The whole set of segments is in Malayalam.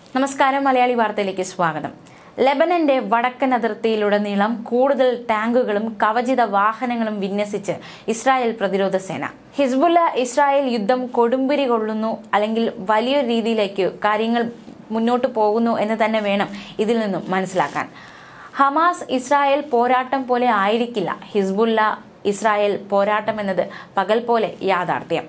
നമസ്കാരം മലയാളി വാർത്തയിലേക്ക് സ്വാഗതം ലെബനന്റെ വടക്കൻ അതിർത്തിയിലുടനീളം കൂടുതൽ ടാങ്കുകളും കവചിത വാഹനങ്ങളും വിന്യസിച്ച് ഇസ്രായേൽ പ്രതിരോധ സേന ഹിസ്ബുല്ല ഇസ്രായേൽ യുദ്ധം കൊടുമ്പിരി കൊള്ളുന്നു അല്ലെങ്കിൽ വലിയൊരു രീതിയിലേക്ക് കാര്യങ്ങൾ മുന്നോട്ട് പോകുന്നു എന്ന് തന്നെ വേണം ഇതിൽ നിന്നും മനസ്സിലാക്കാൻ ഹമാസ് ഇസ്രായേൽ പോരാട്ടം പോലെ ആയിരിക്കില്ല ഹിസ്ബുല്ല ഇസ്രായേൽ പോരാട്ടം എന്നത് പകൽ പോലെ യാഥാർത്ഥ്യം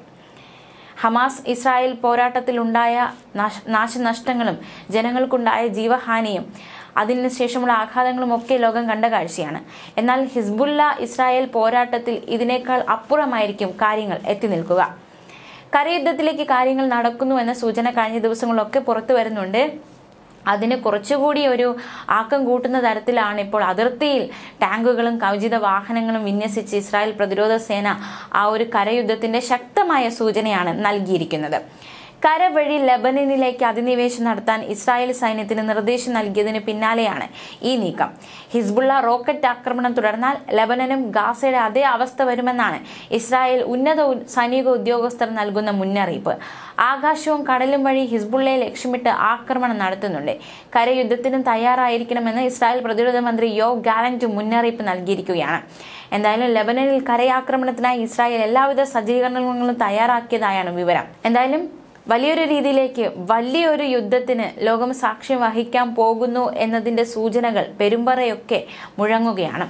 ഹമാസ് ഇസ്രായേൽ പോരാട്ടത്തിലുണ്ടായ നാശ- നാശനഷ്ടങ്ങളും ജനങ്ങൾക്കുണ്ടായ ജീവഹാനിയും അതിനുശേഷമുള്ള ആഘാതങ്ങളും ഒക്കെ ലോകം കണ്ട കാഴ്ചയാണ് എന്നാൽ ഹിസ്ബുല്ല ഇസ്രായേൽ പോരാട്ടത്തിൽ ഇതിനേക്കാൾ അപ്പുറമായിരിക്കും കാര്യങ്ങൾ എത്തി നിൽക്കുക കരയുദ്ധത്തിലേക്ക് കാര്യങ്ങൾ നടക്കുന്നു എന്ന സൂചന കഴിഞ്ഞ ദിവസങ്ങളിലൊക്കെ പുറത്തു വരുന്നുണ്ട് അതിന് കുറച്ചുകൂടി ഒരു ആക്കം കൂട്ടുന്ന തരത്തിലാണ് ഇപ്പോൾ അതിർത്തിയിൽ ടാങ്കുകളും കവചിത വാഹനങ്ങളും വിന്യസിച്ച് ഇസ്രായേൽ പ്രതിരോധ സേന ആ ഒരു കരയുദ്ധത്തിന്റെ ശക്തമായ സൂചനയാണ് നൽകിയിരിക്കുന്നത് കരവഴി ലെബനനിലേക്ക് അധിനിവേശം നടത്താൻ ഇസ്രായേൽ സൈന്യത്തിന് നിർദ്ദേശം നൽകിയതിന് പിന്നാലെയാണ് ഈ നീക്കം ഹിസ്ബുള്ള റോക്കറ്റ് ആക്രമണം തുടർന്നാൽ ലെബനനും ഗാസയുടെ അതേ അവസ്ഥ വരുമെന്നാണ് ഇസ്രായേൽ ഉന്നത ഉ- സൈനിക ഉദ്യോഗസ്ഥർ നൽകുന്ന മുന്നറിയിപ്പ് ആകാശവും കടലും വഴി ഹിസ്ബുള്ളയെ ലക്ഷ്യമിട്ട് ആക്രമണം നടത്തുന്നുണ്ട് കരയുദ്ധത്തിനും തയ്യാറായിരിക്കണമെന്ന് ഇസ്രായേൽ പ്രതിരോധ മന്ത്രി യോ ഗാലന്റ് മുന്നറിയിപ്പ് നൽകിയിരിക്കുകയാണ് എന്തായാലും ലെബനനിൽ കരയാക്രമണത്തിനായി ഇസ്രായേൽ എല്ലാവിധ സജ്ജീകരണങ്ങളും തയ്യാറാക്കിയതായാണ് വിവരം എന്തായാലും വലിയൊരു രീതിയിലേക്ക് വലിയൊരു യുദ്ധത്തിന് ലോകം സാക്ഷ്യം വഹിക്കാൻ പോകുന്നു എന്നതിന്റെ സൂചനകൾ പെരുമ്പറയൊക്കെ മുഴങ്ങുകയാണ്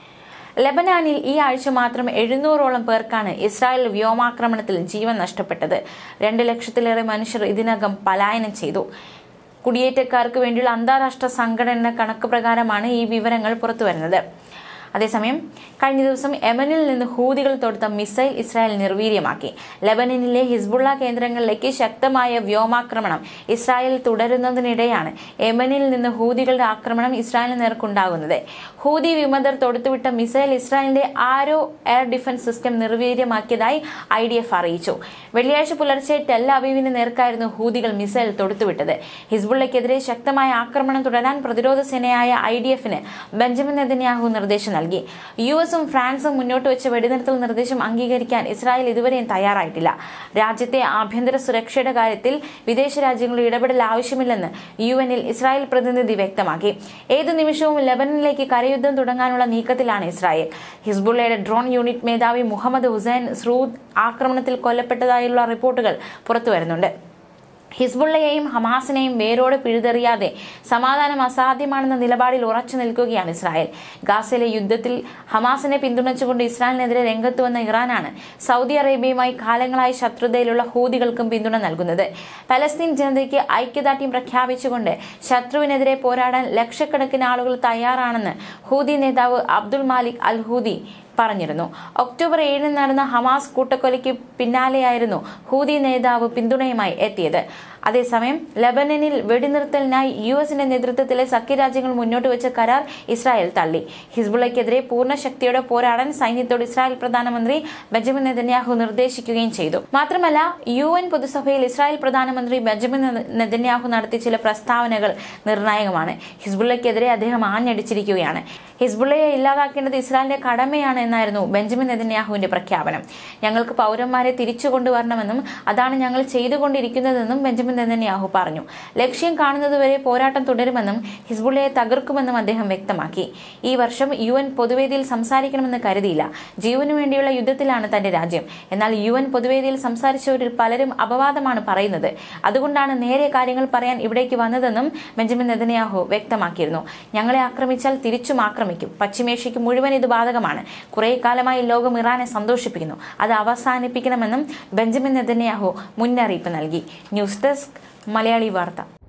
ലെബനാനിൽ ഈ ആഴ്ച മാത്രം എഴുന്നൂറോളം പേർക്കാണ് ഇസ്രായേൽ വ്യോമാക്രമണത്തിൽ ജീവൻ നഷ്ടപ്പെട്ടത് രണ്ട് ലക്ഷത്തിലേറെ മനുഷ്യർ ഇതിനകം പലായനം ചെയ്തു കുടിയേറ്റക്കാർക്ക് വേണ്ടിയുള്ള അന്താരാഷ്ട്ര സംഘടന കണക്ക് പ്രകാരമാണ് ഈ വിവരങ്ങൾ പുറത്തുവരുന്നത് അതേസമയം കഴിഞ്ഞ ദിവസം യമനിൽ നിന്ന് ഹൂതികൾ തൊടുത്ത മിസൈൽ ഇസ്രായേൽ നിർവീര്യമാക്കി ലെബനനിലെ ഹിസ്ബുള്ള കേന്ദ്രങ്ങളിലേക്ക് ശക്തമായ വ്യോമാക്രമണം ഇസ്രായേൽ തുടരുന്നതിനിടെയാണ് യമനിൽ നിന്ന് ഹൂതികളുടെ ആക്രമണം ഇസ്രായേലിന് നേർക്കുണ്ടാകുന്നത് ഹൂതി വിമതർ തൊടുത്തുവിട്ട മിസൈൽ ഇസ്രായേലിന്റെ ആരോ എയർ ഡിഫൻസ് സിസ്റ്റം നിർവീര്യമാക്കിയതായി ഐ ഡി എഫ് അറിയിച്ചു വെള്ളിയാഴ്ച പുലർച്ചെ ടെൽ അവീവിന് നേർക്കായിരുന്നു ഹൂതികൾ മിസൈൽ തൊടുത്തുവിട്ടത് ഹിസ്ബുള്ളയ്ക്കെതിരെ ശക്തമായ ആക്രമണം തുടരാൻ പ്രതിരോധ സേനയായ ഐ ഡി എഫിന് ബെഞ്ചമിൻ നെതന്യാഹു നിർദ്ദേശം നൽകി യു എസും ഫ്രാൻസും മുന്നോട്ട് വെച്ച വെടിനിർത്തൽ നിർദ്ദേശം അംഗീകരിക്കാൻ ഇസ്രായേൽ ഇതുവരെയും തയ്യാറായിട്ടില്ല രാജ്യത്തെ ആഭ്യന്തര സുരക്ഷയുടെ കാര്യത്തിൽ വിദേശ രാജ്യങ്ങളുടെ ഇടപെടൽ ആവശ്യമില്ലെന്ന് യു എനിൽ ഇസ്രായേൽ പ്രതിനിധി വ്യക്തമാക്കി ഏതു നിമിഷവും ലെബനനിലേക്ക് കരയുദ്ധം തുടങ്ങാനുള്ള നീക്കത്തിലാണ് ഇസ്രായേൽ ഹിസ്ബുള്ളയുടെ ഡ്രോൺ യൂണിറ്റ് മേധാവി മുഹമ്മദ് ഹുസൈൻ സ്രൂദ് ആക്രമണത്തിൽ കൊല്ലപ്പെട്ടതായുള്ള റിപ്പോർട്ടുകൾ പുറത്തുവരുന്നുണ്ട് ഹിസ്ബുള്ളയെയും ഹമാസിനെയും വേരോടെ പിഴുതെറിയാതെ സമാധാനം അസാധ്യമാണെന്ന നിലപാടിൽ ഉറച്ചു നിൽക്കുകയാണ് ഇസ്രായേൽ ഗാസയിലെ യുദ്ധത്തിൽ ഹമാസിനെ പിന്തുണച്ചുകൊണ്ട് ഇസ്രായേലിനെതിരെ രംഗത്ത് വന്ന ഇറാനാണ് സൗദി അറേബ്യയുമായി കാലങ്ങളായി ശത്രുതയിലുള്ള ഹൂതികൾക്കും പിന്തുണ നൽകുന്നത് പലസ്തീൻ ജനതയ്ക്ക് ഐക്യദാർഢ്യം പ്രഖ്യാപിച്ചുകൊണ്ട് ശത്രുവിനെതിരെ പോരാടാൻ ലക്ഷക്കണക്കിന് ആളുകൾ തയ്യാറാണെന്ന് ഹൂതി നേതാവ് അബ്ദുൾ മാലിക് അൽ ഹൂതി പറഞ്ഞിരുന്നു ഒക്ടോബർ ഏഴിന് നടന്ന ഹമാസ് കൂട്ടക്കൊലയ്ക്ക് പിന്നാലെയായിരുന്നു ഹൂതി നേതാവ് പിന്തുണയുമായി എത്തിയത് അതേസമയം ലബനനിൽ വെടിനിർത്തലിനായി യു എസിന്റെ നേതൃത്വത്തിലെ സഖ്യരാജ്യങ്ങൾ മുന്നോട്ട് വെച്ച കരാർ ഇസ്രായേൽ തള്ളി ഹിസ്ബുള്ളയ്ക്കെതിരെ പൂർണ്ണ ശക്തിയോടെ പോരാടാൻ സൈന്യത്തോട് ഇസ്രായേൽ പ്രധാനമന്ത്രി ബെഞ്ചമിൻ നെതന്യാഹു നിർദ്ദേശിക്കുകയും ചെയ്തു മാത്രമല്ല യു എൻ പൊതുസഭയിൽ ഇസ്രായേൽ പ്രധാനമന്ത്രി ബെഞ്ചമിൻ നെതന്യാഹു നടത്തിയ ചില പ്രസ്താവനകൾ നിർണായകമാണ് ഹിസ്ബുള്ളയ്ക്കെതിരെ അദ്ദേഹം ആഞ്ഞടിച്ചിരിക്കുകയാണ് ഹിസ്ബുള്ളയെ ഇല്ലാതാക്കേണ്ടത് ഇസ്രായേലിന്റെ കടമയാണ് എന്നായിരുന്നു ബെഞ്ചമിൻ നെതന്യാഹുവിന്റെ പ്രഖ്യാപനം ഞങ്ങൾക്ക് പൗരന്മാരെ തിരിച്ചു കൊണ്ടുവരണമെന്നും അതാണ് ഞങ്ങൾ ചെയ്തുകൊണ്ടിരിക്കുന്നതെന്നും ബെഞ്ചമിൻ നെതന്യാഹു പറഞ്ഞു ലക്ഷ്യം കാണുന്നതുവരെ പോരാട്ടം തുടരുമെന്നും ഹിസ്ബുള്ളയെ തകർക്കുമെന്നും അദ്ദേഹം വ്യക്തമാക്കി ഈ വർഷം യു എൻ പൊതുവേദിയിൽ സംസാരിക്കണമെന്ന് കരുതിയില്ല ജീവനു വേണ്ടിയുള്ള യുദ്ധത്തിലാണ് തന്റെ രാജ്യം എന്നാൽ യു എൻ പൊതുവേദിയിൽ സംസാരിച്ചവരിൽ പലരും അപവാദമാണ് പറയുന്നത് അതുകൊണ്ടാണ് നേരെ കാര്യങ്ങൾ പറയാൻ ഇവിടേക്ക് വന്നതെന്നും ബെഞ്ചമിൻ നെതന്യാഹു വ്യക്തമാക്കിയിരുന്നു ഞങ്ങളെ ആക്രമിച്ചാൽ തിരിച്ചും ആക്രമിക്കും പശ്ചിമേഷ്യയ്ക്ക് മുഴുവൻ ഇത് ബാധകമാണ് കുറെ കാലമായി ലോകം ഇറാനെ സന്തോഷിപ്പിക്കുന്നു അത് അവസാനിപ്പിക്കണമെന്നും ബെഞ്ചമിൻ നെതന്യാഹു മുന്നറിയിപ്പ് നൽകി ന്യൂസ് ഡെസ്ക് മലയാളി വാർത്ത